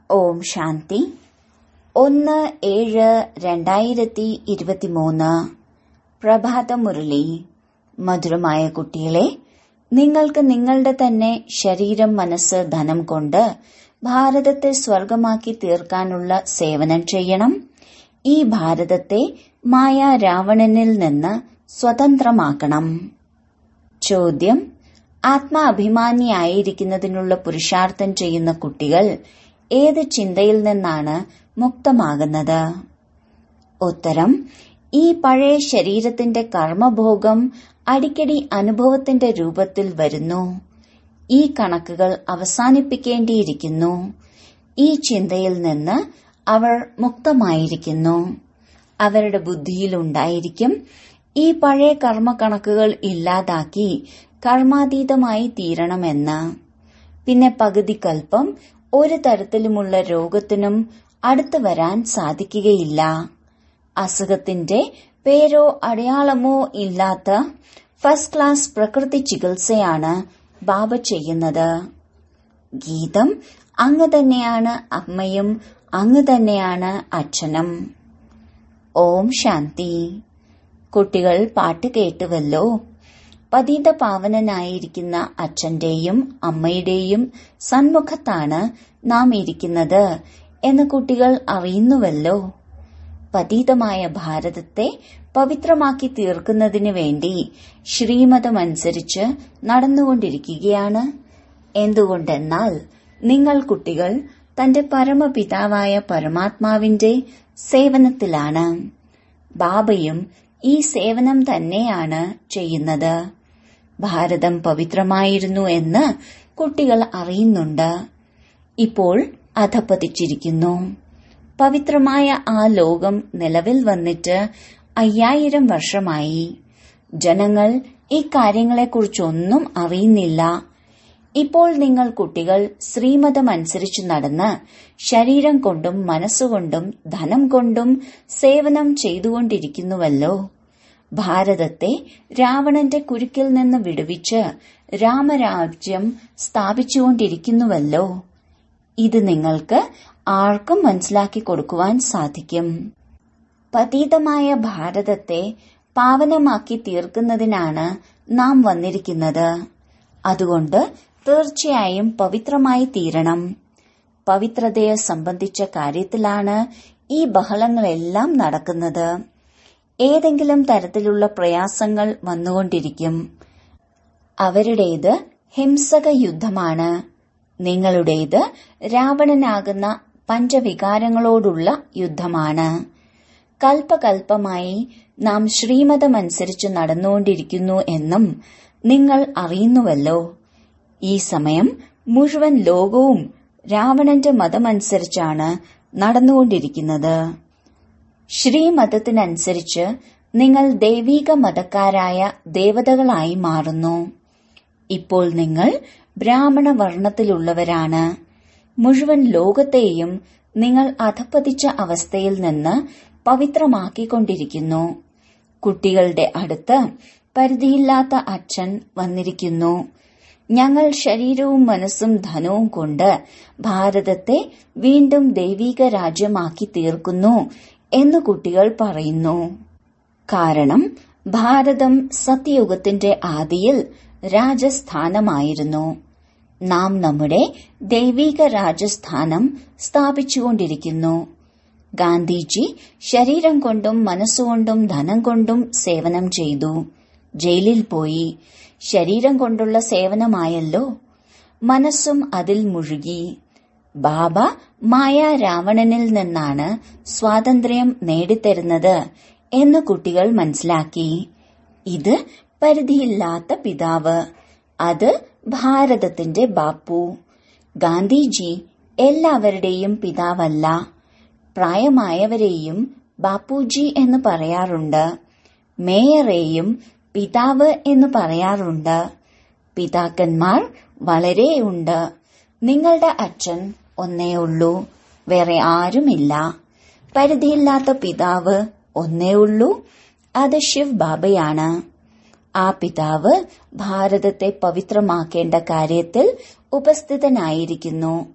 ഓം ശാന്തി ഒന്ന് ഏഴ് രണ്ടായിരത്തി ഇരുപത്തിമൂന്ന് പ്രഭാത മുരളി മധുരമായ കുട്ടികളെ നിങ്ങൾക്ക് നിങ്ങളുടെ തന്നെ ശരീരം മനസ്സ് ധനം കൊണ്ട് ഭാരതത്തെ സ്വർഗമാക്കി തീർക്കാനുള്ള സേവനം ചെയ്യണം ഈ ഭാരതത്തെ മായ രാവണനിൽ നിന്ന് സ്വതന്ത്രമാക്കണം ചോദ്യം ആത്മാഭിമാനിയായിരിക്കുന്നതിനുള്ള പുരുഷാർത്ഥം ചെയ്യുന്ന കുട്ടികൾ ഏത് ചിന്തയിൽ നിന്നാണ് മുക്തമാകുന്നത് ഉത്തരം ഈ പഴയ ശരീരത്തിന്റെ കർമ്മഭോഗം അടിക്കടി അനുഭവത്തിന്റെ രൂപത്തിൽ വരുന്നു ഈ കണക്കുകൾ അവസാനിപ്പിക്കേണ്ടിയിരിക്കുന്നു ഈ ചിന്തയിൽ നിന്ന് അവർ മുക്തമായിരിക്കുന്നു അവരുടെ ബുദ്ധിയിലുണ്ടായിരിക്കും ഈ പഴയ കർമ്മക്കണക്കുകൾ ഇല്ലാതാക്കി കർമാതീതമായി തീരണമെന്ന് പിന്നെ പകുതി കൽപ്പം ഒരു തരത്തിലുമുള്ള രോഗത്തിനും അടുത്തു വരാൻ സാധിക്കുകയില്ല അസുഖത്തിന്റെ പേരോ അടയാളമോ ഇല്ലാത്ത ഫസ്റ്റ് ക്ലാസ് പ്രകൃതി ചികിത്സയാണ് ബാബ ചെയ്യുന്നത് ഗീതം അങ്ങ് തന്നെയാണ് അമ്മയും അങ്ങ് തന്നെയാണ് അച്ഛനും ഓം ശാന്തി കുട്ടികൾ പാട്ട് കേട്ടുവല്ലോ പതിത പാവനനായിരിക്കുന്ന അച്ഛന്റെയും അമ്മയുടെയും സന്മുഖത്താണ് നാം ഇരിക്കുന്നത് എന്ന് കുട്ടികൾ അറിയുന്നുവല്ലോ പതീതമായ ഭാരതത്തെ പവിത്രമാക്കി തീർക്കുന്നതിനു വേണ്ടി ശ്രീമതമനുസരിച്ച് നടന്നുകൊണ്ടിരിക്കുകയാണ് എന്തുകൊണ്ടെന്നാൽ നിങ്ങൾ കുട്ടികൾ തന്റെ പരമപിതാവായ പരമാത്മാവിന്റെ സേവനത്തിലാണ് ബാബയും ഈ സേവനം തന്നെയാണ് ചെയ്യുന്നത് ഭാരതം പവിത്രമായിരുന്നു എന്ന് കുട്ടികൾ അറിയുന്നുണ്ട് ഇപ്പോൾ അധപ്പതിച്ചിരിക്കുന്നു പവിത്രമായ ആ ലോകം നിലവിൽ വന്നിട്ട് അയ്യായിരം വർഷമായി ജനങ്ങൾ ഈ കാര്യങ്ങളെക്കുറിച്ചൊന്നും അറിയുന്നില്ല ഇപ്പോൾ നിങ്ങൾ കുട്ടികൾ ശ്രീമതമനുസരിച്ച് നടന്ന് ശരീരം കൊണ്ടും മനസ്സുകൊണ്ടും ധനം കൊണ്ടും സേവനം ചെയ്തുകൊണ്ടിരിക്കുന്നുവല്ലോ ഭാരതത്തെ രാവണന്റെ കുരുക്കിൽ നിന്ന് വിടുവിച്ച് രാമരാജ്യം സ്ഥാപിച്ചുകൊണ്ടിരിക്കുന്നുവല്ലോ ഇത് നിങ്ങൾക്ക് ആർക്കും മനസ്സിലാക്കി കൊടുക്കുവാൻ സാധിക്കും പതീതമായ ഭാരതത്തെ പാവനമാക്കി തീർക്കുന്നതിനാണ് നാം വന്നിരിക്കുന്നത് അതുകൊണ്ട് തീർച്ചയായും പവിത്രമായി തീരണം പവിത്രതയെ സംബന്ധിച്ച കാര്യത്തിലാണ് ഈ ബഹളങ്ങളെല്ലാം നടക്കുന്നത് ഏതെങ്കിലും തരത്തിലുള്ള പ്രയാസങ്ങൾ വന്നുകൊണ്ടിരിക്കും അവരുടേത് ഹിംസക യുദ്ധമാണ് നിങ്ങളുടേത് രാവണനാകുന്ന പഞ്ചവികാരങ്ങളോടുള്ള യുദ്ധമാണ് കൽപ്പകൽപ്പമായി നാം ശ്രീമതമനുസരിച്ച് നടന്നുകൊണ്ടിരിക്കുന്നു എന്നും നിങ്ങൾ അറിയുന്നുവല്ലോ ഈ സമയം മുഴുവൻ ലോകവും രാവണന്റെ മതമനുസരിച്ചാണ് നടന്നുകൊണ്ടിരിക്കുന്നത് ശ്രീമതത്തിനനുസരിച്ച് നിങ്ങൾ ദൈവീക മതക്കാരായ ദേവതകളായി മാറുന്നു ഇപ്പോൾ നിങ്ങൾ ബ്രാഹ്മണ വർണ്ണത്തിലുള്ളവരാണ് മുഴുവൻ ലോകത്തെയും നിങ്ങൾ അധപ്പതിച്ച അവസ്ഥയിൽ നിന്ന് പവിത്രമാക്കിക്കൊണ്ടിരിക്കുന്നു കുട്ടികളുടെ അടുത്ത് പരിധിയില്ലാത്ത അച്ഛൻ വന്നിരിക്കുന്നു ഞങ്ങൾ ശരീരവും മനസ്സും ധനവും കൊണ്ട് ഭാരതത്തെ വീണ്ടും ദൈവീക രാജ്യമാക്കി തീർക്കുന്നു എന്ന് കുട്ടികൾ പറയുന്നു കാരണം ഭാരതം സത്യയുഗത്തിന്റെ ആദിയിൽ രാജസ്ഥാനമായിരുന്നു നാം നമ്മുടെ ദൈവീക രാജസ്ഥാനം സ്ഥാപിച്ചുകൊണ്ടിരിക്കുന്നു ഗാന്ധിജി ശരീരം കൊണ്ടും മനസ്സുകൊണ്ടും ധനം കൊണ്ടും സേവനം ചെയ്തു ജയിലിൽ പോയി ശരീരം കൊണ്ടുള്ള സേവനമായല്ലോ മനസ്സും അതിൽ മുഴുകി ബാബ മായ രാവണനിൽ നിന്നാണ് സ്വാതന്ത്ര്യം നേടിത്തരുന്നത് എന്ന് കുട്ടികൾ മനസ്സിലാക്കി ഇത് പരിധിയില്ലാത്ത പിതാവ് അത് ഭാരതത്തിന്റെ ബാപ്പു ഗാന്ധിജി എല്ലാവരുടെയും പിതാവല്ല പ്രായമായവരെയും ബാപ്പുജി എന്ന് പറയാറുണ്ട് മേയറെയും പിതാവ് എന്ന് പറയാറുണ്ട് പിതാക്കന്മാർ വളരെയുണ്ട് നിങ്ങളുടെ അച്ഛൻ ഒന്നേ ഉള്ളൂ വേറെ ആരുമില്ല പരിധിയില്ലാത്ത പിതാവ് ഒന്നേ ഉള്ളൂ അത് ശിവ് ബാബയാണ് ആ പിതാവ് ഭാരതത്തെ പവിത്രമാക്കേണ്ട കാര്യത്തിൽ ഉപസ്ഥിതനായിരിക്കുന്നു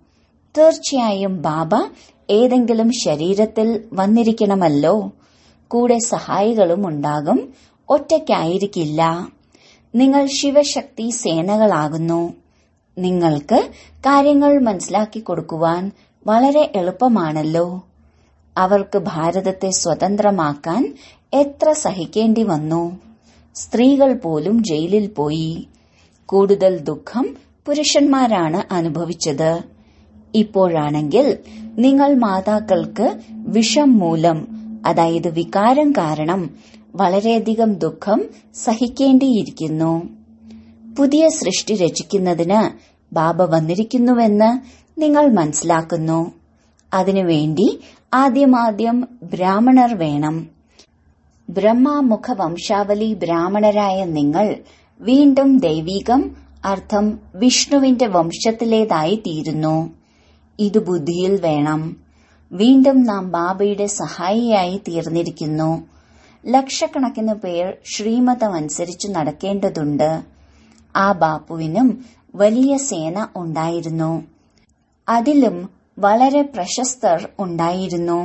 തീർച്ചയായും ബാബ ഏതെങ്കിലും ശരീരത്തിൽ വന്നിരിക്കണമല്ലോ കൂടെ സഹായികളും ഉണ്ടാകും ഒറ്റയ്ക്കായിരിക്കില്ല നിങ്ങൾ ശിവശക്തി സേനകളാകുന്നു നിങ്ങൾക്ക് കാര്യങ്ങൾ മനസ്സിലാക്കി കൊടുക്കുവാൻ വളരെ എളുപ്പമാണല്ലോ അവർക്ക് ഭാരതത്തെ സ്വതന്ത്രമാക്കാൻ എത്ര സഹിക്കേണ്ടി വന്നു സ്ത്രീകൾ പോലും ജയിലിൽ പോയി കൂടുതൽ ദുഃഖം പുരുഷന്മാരാണ് അനുഭവിച്ചത് ഇപ്പോഴാണെങ്കിൽ നിങ്ങൾ മാതാക്കൾക്ക് വിഷം മൂലം അതായത് വികാരം കാരണം വളരെയധികം ദുഃഖം സഹിക്കേണ്ടിയിരിക്കുന്നു പുതിയ സൃഷ്ടി രചിക്കുന്നതിന് ബാബ വന്നിരിക്കുന്നുവെന്ന് നിങ്ങൾ മനസ്സിലാക്കുന്നു അതിനുവേണ്ടി ആദ്യമാദ്യം ബ്രാഹ്മണർ വേണം ബ്രഹ്മാമുഖ വംശാവലി ബ്രാഹ്മണരായ നിങ്ങൾ വീണ്ടും ദൈവികം അർത്ഥം വിഷ്ണുവിന്റെ വംശത്തിലേതായി തീരുന്നു ഇത് ബുദ്ധിയിൽ വേണം വീണ്ടും നാം ബാബയുടെ സഹായിയായി തീർന്നിരിക്കുന്നു ലക്ഷക്കണക്കിന് പേർ ശ്രീമതം അനുസരിച്ച് നടക്കേണ്ടതുണ്ട് ആ ബാപ്പുവിനും വലിയ സേന ഉണ്ടായിരുന്നു അതിലും വളരെ പ്രശസ്തർ ഉണ്ടായിരുന്നു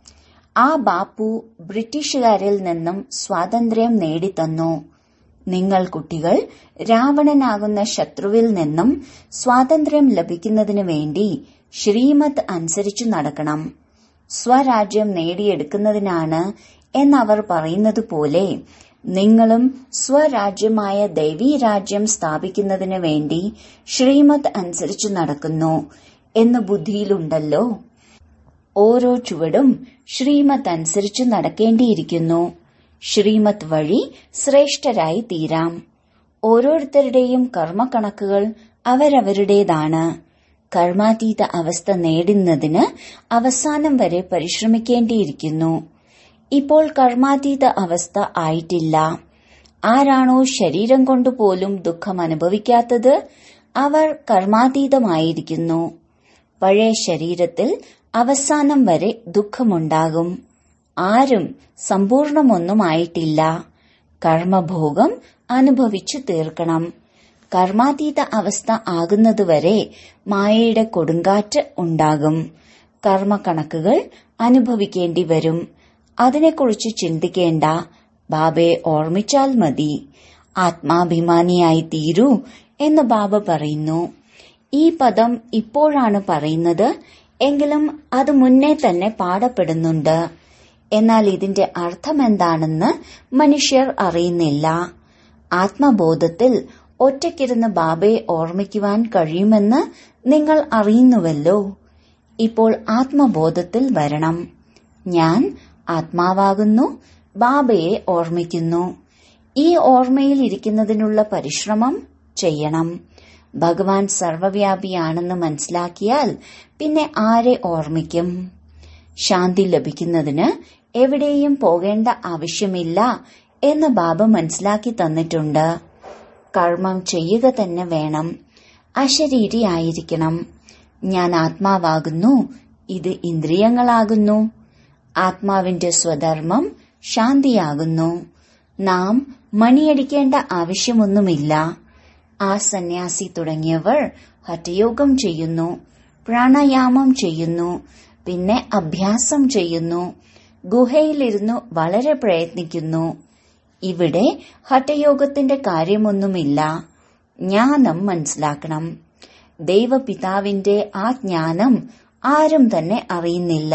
ആ ബാപ്പു ബ്രിട്ടീഷുകാരിൽ നിന്നും സ്വാതന്ത്ര്യം നേടിത്തന്നു നിങ്ങൾ കുട്ടികൾ രാവണനാകുന്ന ശത്രുവിൽ നിന്നും സ്വാതന്ത്ര്യം ലഭിക്കുന്നതിനു വേണ്ടി ശ്രീമത് അനുസരിച്ചു നടക്കണം സ്വരാജ്യം നേടിയെടുക്കുന്നതിനാണ് എന്നവർ പറയുന്നത് പോലെ നിങ്ങളും സ്വരാജ്യമായ ദൈവീ രാജ്യം സ്ഥാപിക്കുന്നതിന് വേണ്ടി ശ്രീമത് അനുസരിച്ചു നടക്കുന്നു എന്ന് ബുദ്ധിയിലുണ്ടല്ലോ ഓരോ ചുവടും ശ്രീമത് അനുസരിച്ചു നടക്കേണ്ടിയിരിക്കുന്നു ശ്രീമത് വഴി ശ്രേഷ്ഠരായി തീരാം ഓരോരുത്തരുടെയും കർമ്മക്കണക്കുകൾ അവരവരുടേതാണ് കർമാതീത അവസ്ഥ നേടുന്നതിന് അവസാനം വരെ പരിശ്രമിക്കേണ്ടിയിരിക്കുന്നു ഇപ്പോൾ കർമാതീത അവസ്ഥ ആയിട്ടില്ല ആരാണോ ശരീരം കൊണ്ടുപോലും ദുഃഖം അനുഭവിക്കാത്തത് അവർ കർമാതീതമായിരിക്കുന്നു പഴയ ശരീരത്തിൽ അവസാനം വരെ ദുഃഖമുണ്ടാകും ആരും സമ്പൂർണമൊന്നുമായിട്ടില്ല കർമ്മഭോഗം അനുഭവിച്ചു തീർക്കണം കർമാതീത അവസ്ഥ ആകുന്നതുവരെ മായയുടെ കൊടുങ്കാറ്റ് ഉണ്ടാകും കർമ്മക്കണക്കുകൾ അനുഭവിക്കേണ്ടി വരും അതിനെക്കുറിച്ച് ചിന്തിക്കേണ്ട ബാബയെ ഓർമ്മിച്ചാൽ മതി ആത്മാഭിമാനിയായി തീരൂ എന്ന് ബാബ പറയുന്നു ഈ പദം ഇപ്പോഴാണ് പറയുന്നത് എങ്കിലും അത് മുന്നേ തന്നെ പാടപ്പെടുന്നുണ്ട് എന്നാൽ ഇതിന്റെ അർത്ഥമെന്താണെന്ന് മനുഷ്യർ അറിയുന്നില്ല ആത്മബോധത്തിൽ ഒറ്റയ്ക്കിരുന്ന് ബാബയെ ഓർമ്മിക്കുവാൻ കഴിയുമെന്ന് നിങ്ങൾ അറിയുന്നുവല്ലോ ഇപ്പോൾ ആത്മബോധത്തിൽ വരണം ഞാൻ ആത്മാവാകുന്നു ബാബയെ ഓർമ്മിക്കുന്നു ഈ ഓർമ്മയിൽ ഇരിക്കുന്നതിനുള്ള പരിശ്രമം ചെയ്യണം ഭഗവാൻ സർവവ്യാപിയാണെന്ന് മനസ്സിലാക്കിയാൽ പിന്നെ ആരെ ഓർമ്മിക്കും ശാന്തി ലഭിക്കുന്നതിന് എവിടെയും പോകേണ്ട ആവശ്യമില്ല എന്ന് ബാബ മനസ്സിലാക്കി തന്നിട്ടുണ്ട് കർമ്മം ചെയ്യുക തന്നെ വേണം അശരീരിയായിരിക്കണം ഞാൻ ആത്മാവാകുന്നു ഇത് ഇന്ദ്രിയങ്ങളാകുന്നു ആത്മാവിന്റെ സ്വധർമ്മം ശാന്തിയാകുന്നു നാം മണിയടിക്കേണ്ട ആവശ്യമൊന്നുമില്ല ആ സന്യാസി തുടങ്ങിയവർ ഹഠയോഗം ചെയ്യുന്നു പ്രാണായാമം ചെയ്യുന്നു പിന്നെ അഭ്യാസം ചെയ്യുന്നു ഗുഹയിലിരുന്നു വളരെ പ്രയത്നിക്കുന്നു ഇവിടെ ഹഠയോഗത്തിന്റെ കാര്യമൊന്നുമില്ല ജ്ഞാനം മനസ്സിലാക്കണം ദൈവപിതാവിന്റെ ആ ജ്ഞാനം ആരും തന്നെ അറിയുന്നില്ല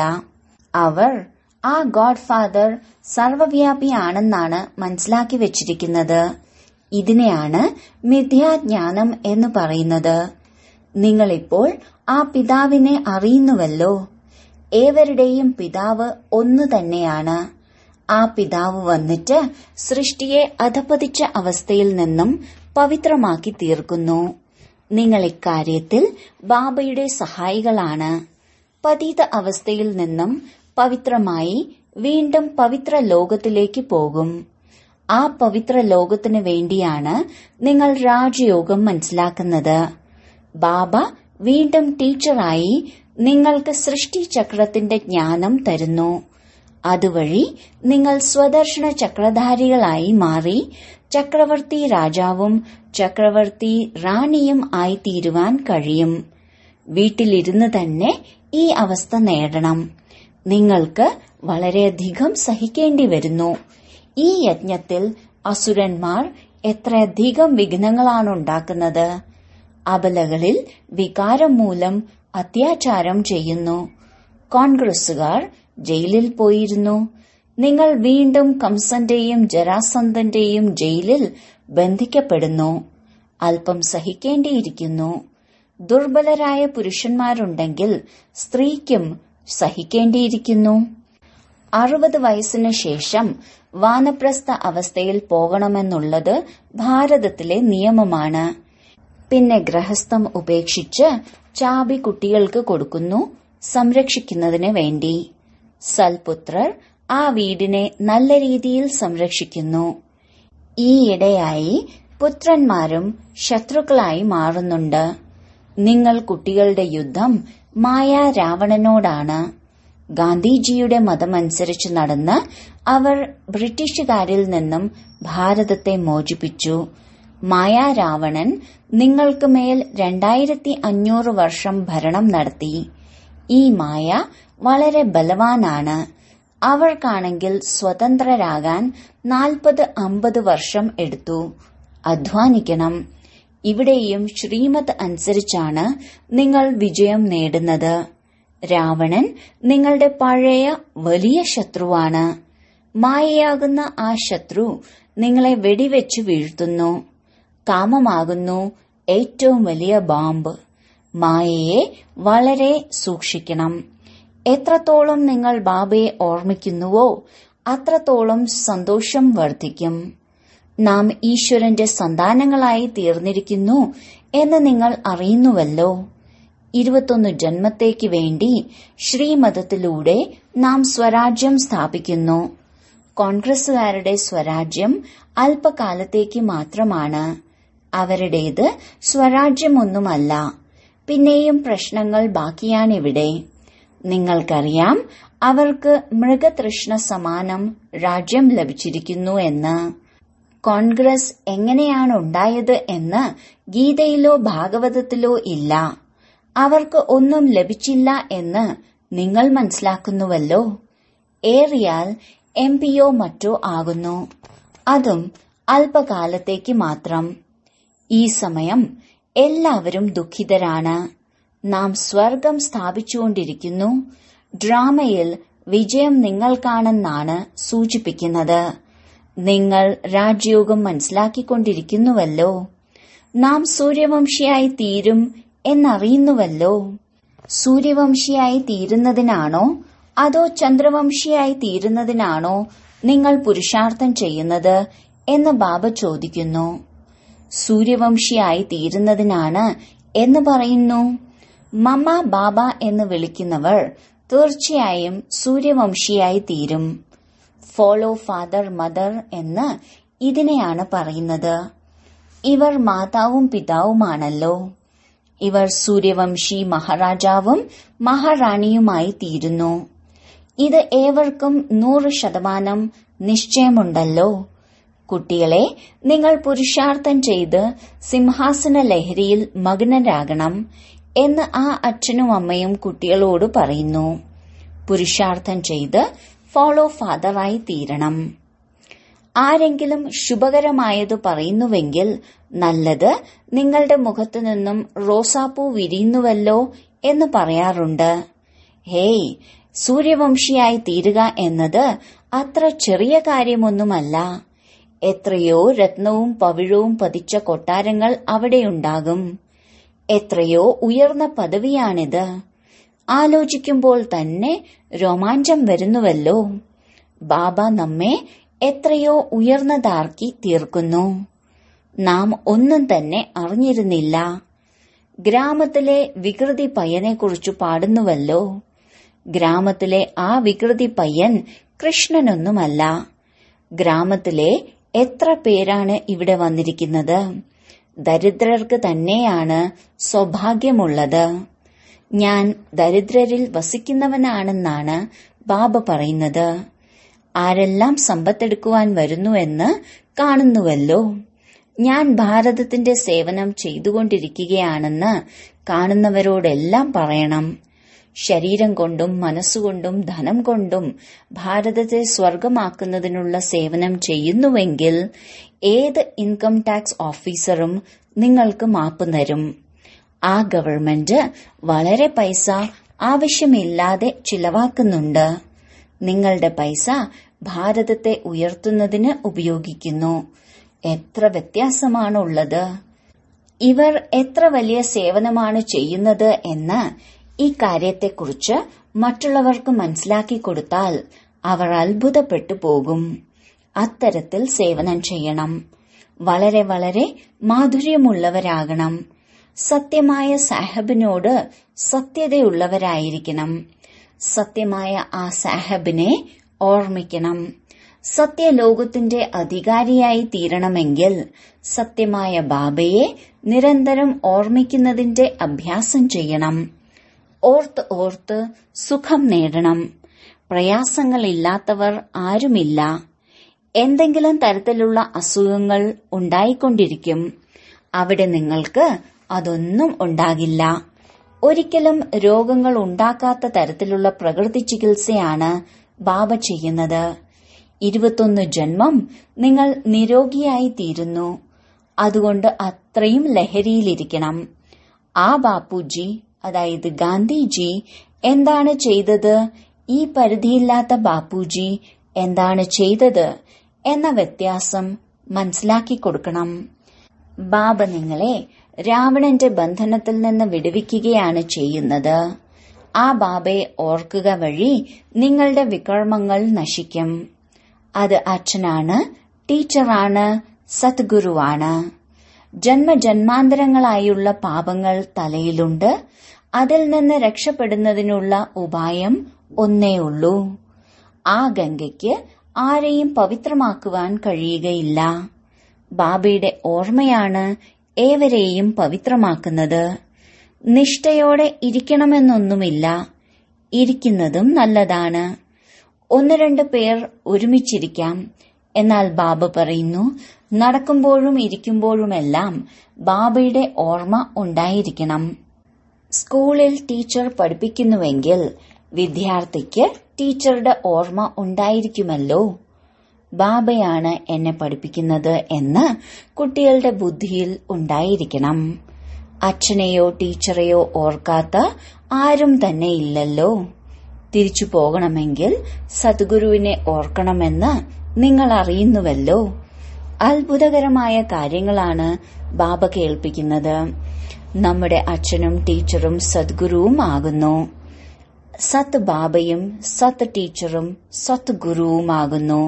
അവർ ആ ഗോഡ് ഫാദർ സർവവ്യാപിയാണെന്നാണ് മനസ്സിലാക്കി വെച്ചിരിക്കുന്നത് ഇതിനെയാണ് മിഥ്യാജ്ഞാനം എന്ന് പറയുന്നത് നിങ്ങളിപ്പോൾ ആ പിതാവിനെ അറിയുന്നുവല്ലോ ഏവരുടെയും പിതാവ് ഒന്നു തന്നെയാണ് ആ പിതാവ് വന്നിട്ട് സൃഷ്ടിയെ അധപതിച്ച അവസ്ഥയിൽ നിന്നും പവിത്രമാക്കി തീർക്കുന്നു നിങ്ങൾ ഇക്കാര്യത്തിൽ ബാബയുടെ സഹായികളാണ് പതിത അവസ്ഥയിൽ നിന്നും പവിത്രമായി വീണ്ടും പവിത്ര ലോകത്തിലേക്ക് പോകും ആ പവിത്ര ലോകത്തിനു വേണ്ടിയാണ് നിങ്ങൾ രാജയോഗം മനസ്സിലാക്കുന്നത് ബാബ വീണ്ടും ടീച്ചറായി നിങ്ങൾക്ക് സൃഷ്ടിചക്രത്തിന്റെ ജ്ഞാനം തരുന്നു അതുവഴി നിങ്ങൾ സ്വദർശന ചക്രധാരികളായി മാറി ചക്രവർത്തി രാജാവും ചക്രവർത്തി റാണിയും ആയിത്തീരുവാൻ കഴിയും വീട്ടിലിരുന്ന് തന്നെ ഈ അവസ്ഥ നേടണം നിങ്ങൾക്ക് വളരെയധികം സഹിക്കേണ്ടി വരുന്നു ഈ യജ്ഞത്തിൽ അസുരന്മാർ എത്രയധികം വിഘ്നങ്ങളാണ് ഉണ്ടാക്കുന്നത് അബലകളിൽ വികാരം മൂലം അത്യാചാരം ചെയ്യുന്നു കോൺഗ്രസുകാർ ജയിലിൽ പോയിരുന്നു നിങ്ങൾ വീണ്ടും കംസന്റെയും ജരാസന്ധന്റെയും ജയിലിൽ ബന്ധിക്കപ്പെടുന്നു അല്പം സഹിക്കേണ്ടിയിരിക്കുന്നു ദുർബലരായ പുരുഷന്മാരുണ്ടെങ്കിൽ സ്ത്രീക്കും സഹിക്കേണ്ടിയിരിക്കുന്നു അറുപത് വയസ്സിനു ശേഷം വാനപ്രസ്ഥ അവസ്ഥയിൽ പോകണമെന്നുള്ളത് ഭാരതത്തിലെ നിയമമാണ് പിന്നെ ഗ്രഹസ്ഥം ഉപേക്ഷിച്ച് ചാബി കുട്ടികൾക്ക് കൊടുക്കുന്നു സംരക്ഷിക്കുന്നതിന് വേണ്ടി സൽപുത്രർ ആ വീടിനെ നല്ല രീതിയിൽ സംരക്ഷിക്കുന്നു ഈയിടെയായി പുത്രന്മാരും ശത്രുക്കളായി മാറുന്നുണ്ട് നിങ്ങൾ കുട്ടികളുടെ യുദ്ധം മായ രാവണനോടാണ് ഗാന്ധിജിയുടെ മതമനുസരിച്ച് നടന്ന് അവർ ബ്രിട്ടീഷുകാരിൽ നിന്നും ഭാരതത്തെ മോചിപ്പിച്ചു മായ രാവണൻ നിങ്ങൾക്ക് മേൽ രണ്ടായിരത്തി അഞ്ഞൂറ് വർഷം ഭരണം നടത്തി ഈ മായ വളരെ ബലവാനാണ് അവർക്കാണെങ്കിൽ സ്വതന്ത്രരാകാൻ നാൽപ്പത് അമ്പത് വർഷം എടുത്തു അധ്വാനിക്കണം ഇവിടെയും ശ്രീമത് അനുസരിച്ചാണ് നിങ്ങൾ വിജയം നേടുന്നത് രാവണൻ നിങ്ങളുടെ പഴയ വലിയ ശത്രുവാണ് മായയാകുന്ന ആ ശത്രു നിങ്ങളെ വെടിവെച്ചു വീഴ്ത്തുന്നു കാമമാകുന്നു ഏറ്റവും വലിയ ബാമ്പ് മായയെ വളരെ സൂക്ഷിക്കണം എത്രത്തോളം നിങ്ങൾ ബാബയെ ഓർമ്മിക്കുന്നുവോ അത്രത്തോളം സന്തോഷം വർദ്ധിക്കും നാം ഈശ്വരന്റെ സന്താനങ്ങളായി തീർന്നിരിക്കുന്നു എന്ന് നിങ്ങൾ അറിയുന്നുവല്ലോ ഇരുപത്തൊന്ന് ജന്മത്തേക്ക് വേണ്ടി ശ്രീമതത്തിലൂടെ നാം സ്വരാജ്യം സ്ഥാപിക്കുന്നു കോൺഗ്രസുകാരുടെ സ്വരാജ്യം അല്പകാലത്തേക്ക് മാത്രമാണ് അവരുടേത് സ്വരാജ്യമൊന്നുമല്ല പിന്നെയും പ്രശ്നങ്ങൾ ബാക്കിയാണിവിടെ നിങ്ങൾക്കറിയാം അവർക്ക് മൃഗതൃഷ്ണ സമാനം രാജ്യം ലഭിച്ചിരിക്കുന്നു എന്ന് കോൺഗ്രസ് എങ്ങനെയാണ് ഉണ്ടായത് എന്ന് ഗീതയിലോ ഭാഗവതത്തിലോ ഇല്ല അവർക്ക് ഒന്നും ലഭിച്ചില്ല എന്ന് നിങ്ങൾ മനസ്സിലാക്കുന്നുവല്ലോ ഏറിയാൽ എം പിയോ മറ്റോ ആകുന്നു അതും അല്പകാലത്തേക്ക് മാത്രം ഈ സമയം എല്ലാവരും ദുഃഖിതരാണ് നാം സ്വർഗം സ്ഥാപിച്ചുകൊണ്ടിരിക്കുന്നു ഡ്രാമയിൽ വിജയം നിങ്ങൾക്കാണെന്നാണ് സൂചിപ്പിക്കുന്നത് നിങ്ങൾ രാജയോഗം മനസ്സിലാക്കിക്കൊണ്ടിരിക്കുന്നുവല്ലോ നാം സൂര്യവംശിയായി തീരും എന്നറിയുന്നുവല്ലോ സൂര്യവംശിയായി തീരുന്നതിനാണോ അതോ ചന്ദ്രവംശിയായി തീരുന്നതിനാണോ നിങ്ങൾ പുരുഷാർത്ഥം ചെയ്യുന്നത് എന്ന് ബാബ ചോദിക്കുന്നു സൂര്യവംശിയായി തീരുന്നതിനാണ് എന്ന് പറയുന്നു മമ ബാബ എന്ന് വിളിക്കുന്നവർ തീർച്ചയായും സൂര്യവംശിയായി തീരും ഫോളോ ഫാദർ മദർ എന്ന് ഇതിനെയാണ് പറയുന്നത് ഇവർ മാതാവും പിതാവുമാണല്ലോ ഇവർ സൂര്യവംശി മഹാരാജാവും മഹാറാണിയുമായി തീരുന്നു ഇത് ഏവർക്കും നൂറ് ശതമാനം നിശ്ചയമുണ്ടല്ലോ കുട്ടികളെ നിങ്ങൾ പുരുഷാർത്ഥം ചെയ്ത് സിംഹാസന ലഹരിയിൽ മഗ്നരാകണം എന്ന് ആ അച്ഛനും അമ്മയും കുട്ടികളോട് പറയുന്നു പുരുഷാർത്ഥം ചെയ്ത് ഫോളോ ഫാദറായി തീരണം ആരെങ്കിലും ശുഭകരമായത് പറയുന്നുവെങ്കിൽ നല്ലത് നിങ്ങളുടെ മുഖത്തു നിന്നും റോസാപ്പൂ വിരിയുന്നുവല്ലോ എന്ന് പറയാറുണ്ട് ഹേയ് സൂര്യവംശിയായി തീരുക എന്നത് അത്ര ചെറിയ കാര്യമൊന്നുമല്ല എത്രയോ രത്നവും പവിഴവും പതിച്ച കൊട്ടാരങ്ങൾ അവിടെയുണ്ടാകും എത്രയോ ഉയർന്ന പദവിയാണിത് ആലോചിക്കുമ്പോൾ തന്നെ രോമാഞ്ചം വരുന്നുവല്ലോ ബാബ നമ്മെ എത്രയോ ഉയർന്നതാർക്കി തീർക്കുന്നു നാം ഒന്നും തന്നെ അറിഞ്ഞിരുന്നില്ല ഗ്രാമത്തിലെ വികൃതി പയ്യനെക്കുറിച്ച് പാടുന്നുവല്ലോ ഗ്രാമത്തിലെ ആ വികൃതി പയ്യൻ കൃഷ്ണനൊന്നുമല്ല ഗ്രാമത്തിലെ എത്ര പേരാണ് ഇവിടെ വന്നിരിക്കുന്നത് ദരിദ്രർക്ക് തന്നെയാണ് സൗഭാഗ്യമുള്ളത് ഞാൻ ദരിദ്രരിൽ വസിക്കുന്നവനാണെന്നാണ് ബാബ പറയുന്നത് ആരെല്ലാം സമ്പത്തെടുക്കുവാൻ വരുന്നുവെന്ന് കാണുന്നുവല്ലോ ഞാൻ ഭാരതത്തിന്റെ സേവനം ചെയ്തുകൊണ്ടിരിക്കുകയാണെന്ന് കാണുന്നവരോടെല്ലാം പറയണം ശരീരം കൊണ്ടും മനസ്സുകൊണ്ടും ധനം കൊണ്ടും ഭാരതത്തെ സ്വർഗമാക്കുന്നതിനുള്ള സേവനം ചെയ്യുന്നുവെങ്കിൽ ഏത് ഇൻകം ടാക്സ് ഓഫീസറും നിങ്ങൾക്ക് മാപ്പ് തരും ആ ഗവൺമെന്റ് വളരെ പൈസ ആവശ്യമില്ലാതെ ചിലവാക്കുന്നുണ്ട് നിങ്ങളുടെ പൈസ ഭാരതത്തെ ഉയർത്തുന്നതിന് ഉപയോഗിക്കുന്നു എത്ര വ്യത്യാസമാണുള്ളത് ഇവർ എത്ര വലിയ സേവനമാണ് ചെയ്യുന്നത് എന്ന് ഈ കാര്യത്തെക്കുറിച്ച് മറ്റുള്ളവർക്ക് മനസ്സിലാക്കി കൊടുത്താൽ അവർ അത്ഭുതപ്പെട്ടു പോകും അത്തരത്തിൽ സേവനം ചെയ്യണം വളരെ വളരെ മാധുര്യമുള്ളവരാകണം സത്യമായ സാഹബിനോട് സത്യതയുള്ളവരായിരിക്കണം സത്യമായ ആ സാഹബിനെ ഓർമ്മിക്കണം സത്യലോകത്തിന്റെ അധികാരിയായി തീരണമെങ്കിൽ സത്യമായ ബാബയെ നിരന്തരം ഓർമ്മിക്കുന്നതിന്റെ അഭ്യാസം ചെയ്യണം ഓർത്ത് ഓർത്ത് സുഖം നേടണം പ്രയാസങ്ങളില്ലാത്തവർ ആരുമില്ല എന്തെങ്കിലും തരത്തിലുള്ള അസുഖങ്ങൾ ഉണ്ടായിക്കൊണ്ടിരിക്കും അവിടെ നിങ്ങൾക്ക് അതൊന്നും ഉണ്ടാകില്ല ഒരിക്കലും രോഗങ്ങൾ ഉണ്ടാക്കാത്ത തരത്തിലുള്ള പ്രകൃതി ചികിത്സയാണ് ബാബ ചെയ്യുന്നത് ഇരുപത്തൊന്ന് ജന്മം നിങ്ങൾ നിരോഗിയായി തീരുന്നു അതുകൊണ്ട് അത്രയും ലഹരിയിലിരിക്കണം ആ ബാപ്പുജി അതായത് ഗാന്ധിജി എന്താണ് ചെയ്തത് ഈ പരിധിയില്ലാത്ത ബാപ്പുജി എന്താണ് ചെയ്തത് എന്ന വ്യത്യാസം മനസ്സിലാക്കി കൊടുക്കണം ബാബ നിങ്ങളെ രാവണന്റെ ബന്ധനത്തിൽ നിന്ന് വിടുവിക്കുകയാണ് ചെയ്യുന്നത് ആ ബാബയെ ഓർക്കുക വഴി നിങ്ങളുടെ വികർമ്മങ്ങൾ നശിക്കും അത് അച്ഛനാണ് ടീച്ചറാണ് സദ്ഗുരുവാണ് ജന്മജന്മാന്തരങ്ങളായുള്ള പാപങ്ങൾ തലയിലുണ്ട് അതിൽ നിന്ന് രക്ഷപ്പെടുന്നതിനുള്ള ഉപായം ഒന്നേ ഉള്ളൂ ആ ഗംഗയ്ക്ക് ആരെയും പവിത്രമാക്കുവാൻ കഴിയുകയില്ല ബാബയുടെ ഓർമ്മയാണ് ഏവരെയും പവിത്രമാക്കുന്നത് നിഷ്ഠയോടെ ഇരിക്കണമെന്നൊന്നുമില്ല ഇരിക്കുന്നതും നല്ലതാണ് ഒന്ന് രണ്ട് പേർ ഒരുമിച്ചിരിക്കാം എന്നാൽ ബാബ പറയുന്നു നടക്കുമ്പോഴും ഇരിക്കുമ്പോഴുമെല്ലാം ബാബയുടെ ഓർമ്മ ഉണ്ടായിരിക്കണം സ്കൂളിൽ ടീച്ചർ പഠിപ്പിക്കുന്നുവെങ്കിൽ വിദ്യാർത്ഥിക്ക് ടീച്ചറുടെ ഓർമ്മ ഉണ്ടായിരിക്കുമല്ലോ ബാബയാണ് എന്നെ പഠിപ്പിക്കുന്നത് എന്ന് കുട്ടികളുടെ ബുദ്ധിയിൽ ഉണ്ടായിരിക്കണം അച്ഛനെയോ ടീച്ചറെയോ ഓർക്കാത്ത ആരും തന്നെ ഇല്ലല്ലോ തിരിച്ചു പോകണമെങ്കിൽ സദ്ഗുരുവിനെ ഓർക്കണമെന്ന് നിങ്ങൾ അറിയുന്നുവല്ലോ അത്ഭുതകരമായ കാര്യങ്ങളാണ് ബാബ കേൾപ്പിക്കുന്നത് നമ്മുടെ അച്ഛനും ടീച്ചറും സദ്ഗുരുവും ആകുന്നു സത് ബാബയും സത് ടീച്ചറും സത് ഗുരുവുമാകുന്നു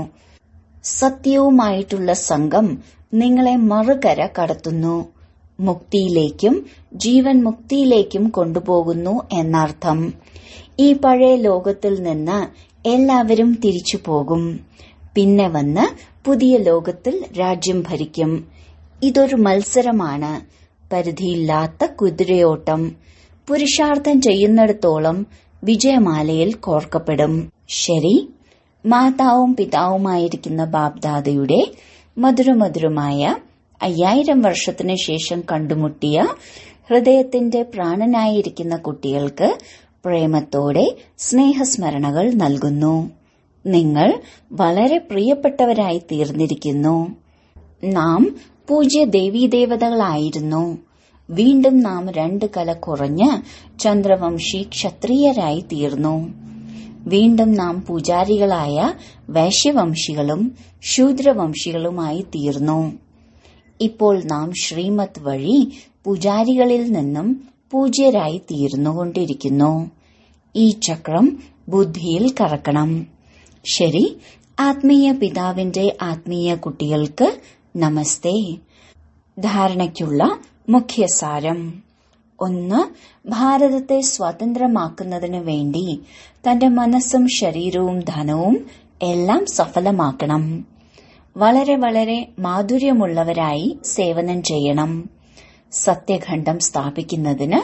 സത്യവുമായിട്ടുള്ള സംഘം നിങ്ങളെ മറുകര കടത്തുന്നു മുക്തിയിലേക്കും ജീവൻ മുക്തിയിലേക്കും കൊണ്ടുപോകുന്നു എന്നർത്ഥം ഈ പഴയ ലോകത്തിൽ നിന്ന് എല്ലാവരും തിരിച്ചു പോകും പിന്നെ വന്ന് പുതിയ ലോകത്തിൽ രാജ്യം ഭരിക്കും ഇതൊരു മത്സരമാണ് പരിധിയില്ലാത്ത കുതിരയോട്ടം പുരുഷാർത്ഥം ചെയ്യുന്നിടത്തോളം വിജയമാലയിൽ കോർക്കപ്പെടും ശരി മാതാവും പിതാവുമായിരിക്കുന്ന ബാബ്ദാദയുടെ മധുരമധുരമായ അയ്യായിരം വർഷത്തിനു ശേഷം കണ്ടുമുട്ടിയ ഹൃദയത്തിന്റെ പ്രാണനായിരിക്കുന്ന കുട്ടികൾക്ക് പ്രേമത്തോടെ സ്നേഹസ്മരണകൾ നൽകുന്നു നിങ്ങൾ വളരെ പ്രിയപ്പെട്ടവരായി തീർന്നിരിക്കുന്നു നാം പൂജ്യ ദേവീദേവതകളായിരുന്നു വീണ്ടും നാം രണ്ട് കല കുറഞ്ഞ് ചന്ദ്രവംശി ക്ഷത്രിയരായി തീർന്നു വീണ്ടും നാം പൂജാരികളായ വൈശ്യവംശികളും ശൂദ്രവംശികളുമായി തീർന്നു ഇപ്പോൾ നാം ശ്രീമത് വഴി പൂജാരികളിൽ നിന്നും പൂജ്യരായി തീർന്നുകൊണ്ടിരിക്കുന്നു ഈ ചക്രം ബുദ്ധിയിൽ കറക്കണം ശരി ആത്മീയ പിതാവിന്റെ ആത്മീയ കുട്ടികൾക്ക് നമസ്തേ ധാരണയ്ക്കുള്ള മുഖ്യസാരം ഒന്ന് ഭാരതത്തെ സ്വതന്ത്രമാക്കുന്നതിനു വേണ്ടി തന്റെ മനസ്സും ശരീരവും ധനവും എല്ലാം സഫലമാക്കണം വളരെ വളരെ മാധുര്യമുള്ളവരായി സേവനം ചെയ്യണം സത്യഖണ്ഡം സ്ഥാപിക്കുന്നതിന്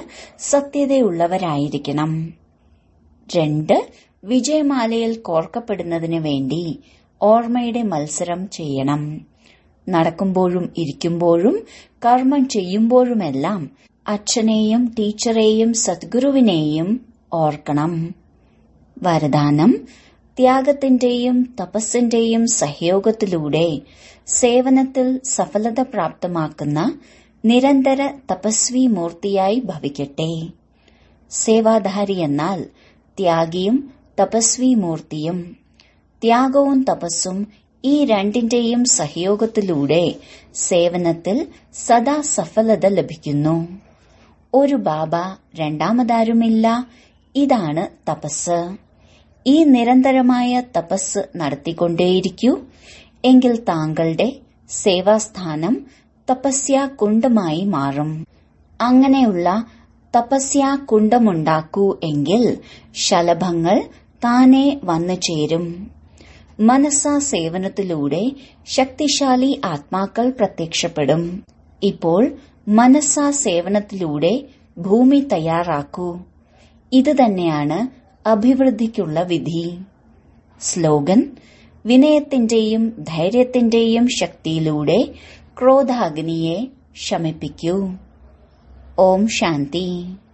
സത്യതയുള്ളവരായിരിക്കണം രണ്ട് വിജയമാലയിൽ കോർക്കപ്പെടുന്നതിന് വേണ്ടി ഓർമ്മയുടെ മത്സരം ചെയ്യണം നടക്കുമ്പോഴും ഇരിക്കുമ്പോഴും കർമ്മം ചെയ്യുമ്പോഴുമെല്ലാം അച്ഛനെയും ടീച്ചറെയും സദ്ഗുരുവിനെയും ഓർക്കണം വരദാനം ത്യാഗത്തിന്റെയും തപസ്സിന്റെയും സഹയോഗത്തിലൂടെ സേവനത്തിൽ സഫലത പ്രാപ്തമാക്കുന്ന നിരന്തര തപസ്വി മൂർത്തിയായി ഭവിക്കട്ടെ സേവാധാരി എന്നാൽ ത്യാഗിയും തപസ്വി മൂർത്തിയും ത്യാഗവും തപസ്സും ഈ രണ്ടിന്റെയും സഹയോഗത്തിലൂടെ സേവനത്തിൽ സദാ സഫലത ലഭിക്കുന്നു ഒരു ബാബ രണ്ടാമതാരുമില്ല ഇതാണ് തപസ് ഈ നിരന്തരമായ തപസ് നടത്തിക്കൊണ്ടേയിരിക്കൂ എങ്കിൽ താങ്കളുടെ സേവാസ്ഥാനം തപസ്യാ കുണ്ടമായി മാറും അങ്ങനെയുള്ള തപസ്യാ കുണ്ടമുണ്ടാക്കൂ എങ്കിൽ ശലഭങ്ങൾ താനെ വന്നു ചേരും മനസ്സാ സേവനത്തിലൂടെ ശക്തിശാലി ആത്മാക്കൾ പ്രത്യക്ഷപ്പെടും ഇപ്പോൾ മനസ്സാ സേവനത്തിലൂടെ ഭൂമി തയ്യാറാക്കൂ ഇത് തന്നെയാണ് അഭിവൃദ്ധിക്കുള്ള വിധി സ്ലോഗൻ വിനയത്തിന്റെയും ധൈര്യത്തിന്റെയും ശക്തിയിലൂടെ ക്രോധാഗ്നിയെ ശമിപ്പിക്കൂ ഓം ശാന്തി